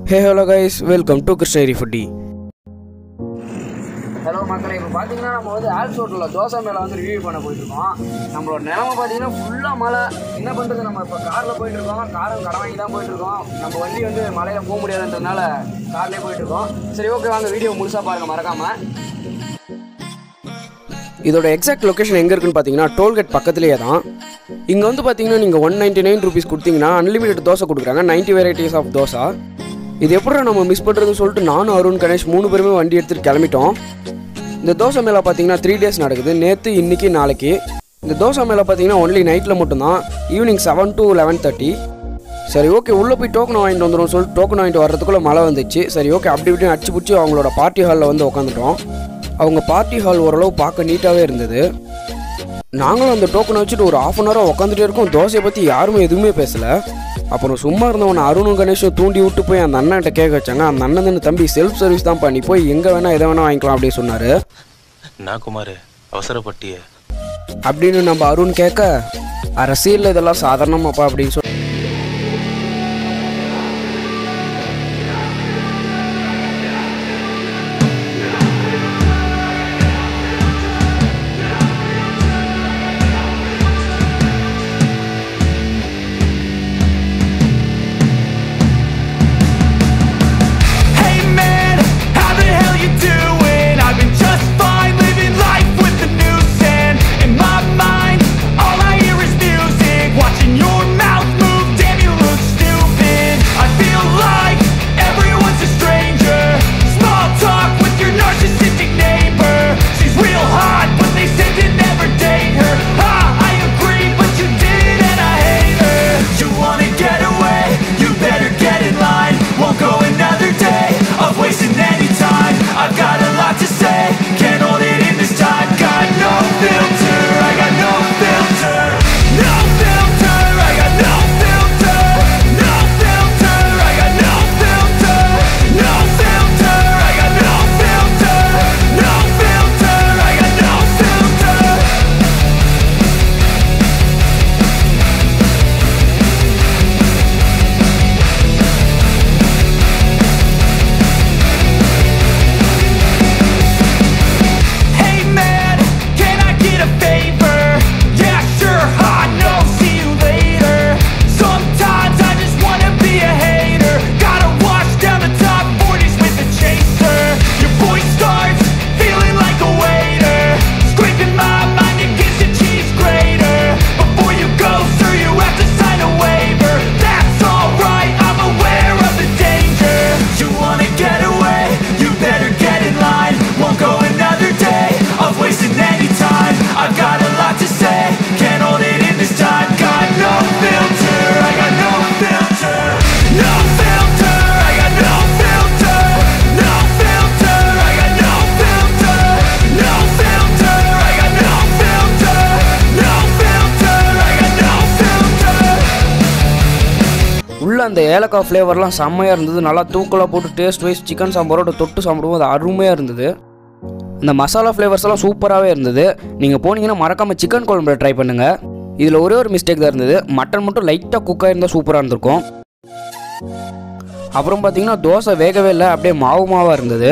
Hey hello guys welcome to Krishnagiri foodie hello மக்களே இப்போ பார்த்தீங்கன்னா நம்ம வந்து ஆல்ஸ் ஹோட்டலில் தோசை மேலே வந்து ரிவ்யூ பண்ண போயிட்டுருக்கோம் நம்மளோட நிலமை பார்த்தீங்கன்னா ஃபுல்லாக மழை என்ன பண்ணுறது நம்ம இப்போ காரில் போயிட்டுருக்கோம் காரும் கடன் வாங்கி தான் போயிட்டுருக்கோம் நம்ம வண்டி வந்து மழையில் போக முடியாதுன்றதுனால கார்லேயே போயிட்டுருக்கோம் சரி ஓகே வாங்க வீடியோ முழுசாக பாருங்கள் மறக்காமல் இதோட எக்ஸாக்ட் லொகேஷன் எங்கே இருக்குன்னு பார்த்தீங்கன்னா டோல்கேட் பக்கத்துலேயே தான் இங்கே வந்து பார்த்தீங்கன்னா நீங்கள் ஒன் நைன்ட்டி நைன் ருபீஸ் கொடுத்தீங்கன்னா அன்லிமிட்டட் தோசை கொடுக்குறாங்க 90 வெரைட்டிஸ் ஆஃப் தோசை இது எப்படி நம்ம மிஸ் பண்ணுறதுன்னு சொல்லிட்டு நானும் அருண் கணேஷ் மூணு பேருமே வண்டி எடுத்துகிட்டு கிளம்பிட்டோம் இந்த தோசை மேலே பார்த்தீங்கன்னா த்ரீ டேஸ் நடக்குது நேற்று இன்னைக்கு நாளைக்கு இந்த தோசை மேலே பார்த்தீங்கன்னா ஒன்லி நைட்டில் மட்டும்தான் evening seven to eleven thirty சரி ஓகே உள்ளே போய் டோக்கன் வாங்கிட்டு வந்துடும் சொல்லிட்டு டோக்கன் வாங்கிட்டு வர்றதுக்குள்ளே மழை வந்துச்சு சரி ஓகே அப்படி இப்படி அடிச்சு பிடிச்சி அவங்களோட பார்ட்டி ஹாலில் வந்து உட்காந்துட்டோம் அவங்க பார்ட்டி ஹால் ஓரளவு பார்க்க நீட்டாகவே இருந்தது நாங்களும் அந்த டோக்கனை வச்சுட்டு ஒரு ஆஃப் அன் ஹவராக உட்காந்துட்டே இருக்கோம் தோசையை பற்றி யாருமே எதுவுமே பேசலை அப்புறம் சும்மா இருந்தவன் அருணும் கணேஷும் தூண்டி விட்டு போய் அந்த அண்ணன்கிட்ட கேட்க வச்சாங்க அந்த அண்ணன் தானே தம்பி செல்ஃப் சர்வீஸ் தான் பண்ணி போய் எங்கே வேணால் எதை வேணால் வாங்கிக்கலாம் அப்படின்னு சொன்னார் நான் குமார் அவசரப்பட்டிய அப்படின்னு நம்ம அருண் கேட்க அரசியல் இதெல்லாம் சாதாரணமாப்பா அப்படின்னு சொல்லி Hey man, how the hell you doing? I've been just fine living life with the news and in my mind, all I hear is music. Watching your mouth move, damn you look stupid. I feel like everyone's a stranger. Small talk with your narcissistic neighbor. She's real hot, but they said to never date her. Ha, I agree, but you did it and I hate her. You wanna get away? You better get in line. Won't go another day of wasting any time. I've got a lot to say, can't hold it in this time. Got no filter, I got no filter. No filter, I got no filter. No filter, I got no filter. No filter, I got no filter. No filter, I got no filter. Hey man, can I get a favor? Yeah, sure, hot, no, see you later. Sometimes I just wanna be a hater. Gotta wash down the top 40s with a chaser. Your voice starts feeling like a waiter. Scraping my mind against a cheese grater. Before you go, sir, you have to sign a waiver. That's alright, I'm aware of the danger. You wanna get away? You better get in line. Won't go another day of wasting any time. I've got a lot to say, can't hold it in this time. Got no filter, I got no filter. No filter, I got no filter. No filter, I got no filter. No filter, I got no filter. No filter, I got no filter. உள்ள அந்த ஏலக்காய் ஃப்ளேவர்லாம் செம்மையாக இருந்தது நல்லா தூக்கலாக போட்டு taste wise chicken சாம்பாரோட தொட்டு சாப்பிடும்போது அருமையாக இருந்தது இந்த மசாலா ஃப்ளேவர்ஸ் எல்லாம் சூப்பராகவே இருந்தது நீங்கள் போனீங்கன்னா மறக்காமல் சிக்கன் குழம்புல ட்ரை பண்ணுங்கள் இதில் ஒரே ஒரு மிஸ்டேக் தான் இருந்தது மட்டன் மட்டும் லைட்டாக குக் ஆயிருந்தால் சூப்பராக இருந்திருக்கும் அப்புறம் பார்த்தீங்கன்னா தோசை வேகவே இல்லை அப்படியே மாவு மாவாக இருந்தது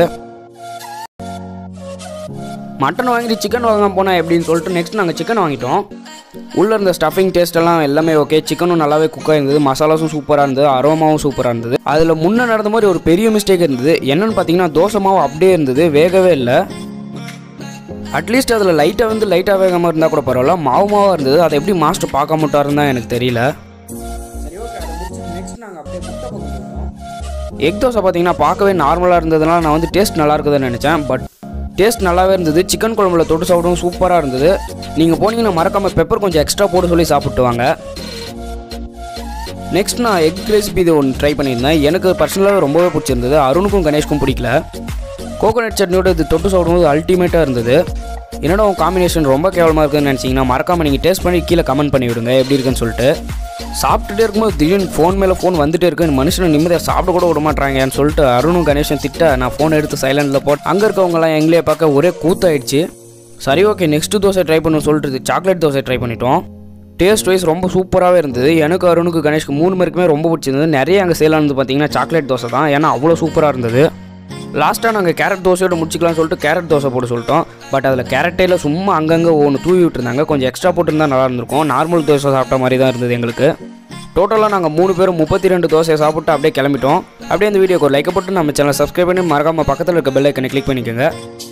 மட்டன் வாங்கிட்டு சிக்கன் வாங்க போனால் எப்படின்னு சொல்லிட்டு நெக்ஸ்ட் நாங்கள் சிக்கன் வாங்கிட்டோம் உள்ளே இருந்த ஸ்டஃபிங் டேஸ்ட் எல்லாம் எல்லாமே ஓகே சிக்கனும் நல்லாவே குக் ஆயிருந்தது மசாலாஸும் சூப்பராக இருந்தது அரோமாவும் சூப்பராக இருந்தது அதில் முன்ன நடந்த மாதிரி ஒரு பெரிய மிஸ்டேக் இருந்தது என்னன்னு பார்த்தீங்கன்னா தோசை மாவு அப்படியே இருந்தது வேகவே இல்லை அட்லீஸ்ட் அதில் லைட்டாக வந்து லைட்டாக வேகாமல் இருந்தால் கூட பரவாயில்ல மாவு மாவாக இருந்தது அதை எப்படி மாஸ்டர் பார்க்க மாட்டாருன்னு தான் எனக்கு தெரியல சரி ஓகே அதை முடிச்சு நெக்ஸ்ட் நாங்கள் அப்படியே முட்டை பக்கம் எக் தோசை பார்த்தீங்கன்னா பார்க்கவே நார்மலாக இருந்ததுனால நான் வந்து டேஸ்ட் நல்லா இருக்குதுன்னு நினச்சேன் பட் டேஸ்ட் நல்லாவே இருந்தது சிக்கன் குழம்புல தொட்டு சாப்பிடவும் சூப்பராக இருந்தது நீங்கள் போனீங்கன்னா மறக்காமல் பெப்பர் கொஞ்சம் எக்ஸ்ட்ரா போட்டு சொல்லி சாப்பிட்டு வாங்க நெக்ஸ்ட் நான் எக் ரெசிபி இது ஒன்று ட்ரை பண்ணியிருந்தேன் எனக்கு பர்சனலாகவே ரொம்பவே பிடிச்சிருந்தது அருணுக்கும் கணேஷ்க்கும் பிடிக்கல கோகோனட் சட்னியோட இது தொட்டு சாப்பிடும்போது அல்டிமேட்டாக இருந்தது என்னோட காம்பினேஷன் ரொம்ப கேவலமாக இருக்குதுன்னு நினச்சிங்கன்னா மறக்காமல் நீங்கள் டேஸ்ட் பண்ணி கீழே கமெண்ட் பண்ணி விடுங்க எப்படி இருக்குன்னு சொல்லிட்டு சாப்பிட்டுட்டே இருக்கும்போது திடீர்னு ஃபோன் மேலே ஃபோன் வந்துட்டே இருக்கு மனுஷனை நிம்மதியாக சாப்பிட கூட விட மாட்டாங்கன்னு சொல்லிட்டு அருணும் கணேஷன் திட்ட நான் ஃபோன் எடுத்து சைலண்டில் போட்டு அங்கே இருக்கவங்கலாம் எங்களே பார்க்க ஒரே கூத்தாயிடுச்சு சரி ஓகே நெக்ஸ்ட் தோசை ட்ரை பண்ணணும் சொல்லிட்டு சாக்லேட் தோசை ட்ரை பண்ணிட்டோம் டேஸ்ட் வைஸ் ரொம்ப சூப்பராகவே இருந்தது எனக்கு அருணுக்கு கணேஷ்க்கு மூணு பேருக்குமே ரொம்ப பிடிச்சிருந்தது நிறைய அங்கே சேலானது பார்த்தீங்கன்னா சாக்லேட் தோசை தான் ஏன்னா அவ்வளோ சூப்பராக இருந்தது லாஸ்ட்டாக நாங்கள் கேரட் தோசையோட முடிச்சிக்கலாம்னு சொல்லிட்டு கேரட் தோசை போட சொல்லிட்டோம் பட் அதில் கேரட்டேல சும்மா அங்கங்கே ஒன்று தூவி விட்டுருந்தாங்க கொஞ்சம் எக்ஸ்ட்ரா போட்டிருந்தா நல்லா இருந்திருக்கும் நார்மல் தோசை சாப்பிட்ட மாதிரி தான் இருந்தது எங்களுக்கு டோட்டலாக நாங்கள் மூணு பேரும் முப்பத்தி ரெண்டு தோசையை சாப்பிட்டு அப்படியே கிளம்பிட்டோம் அப்படியே இந்த வீடியோக்கு ஒரு லைக் போட்டு நம்ம சேனல் சப்ஸ்கிரைப் பண்ணி மறக்காம பக்கத்தில் இருக்க பெல் ஐக்கனை கிளிக் பண்ணிக்கோங்க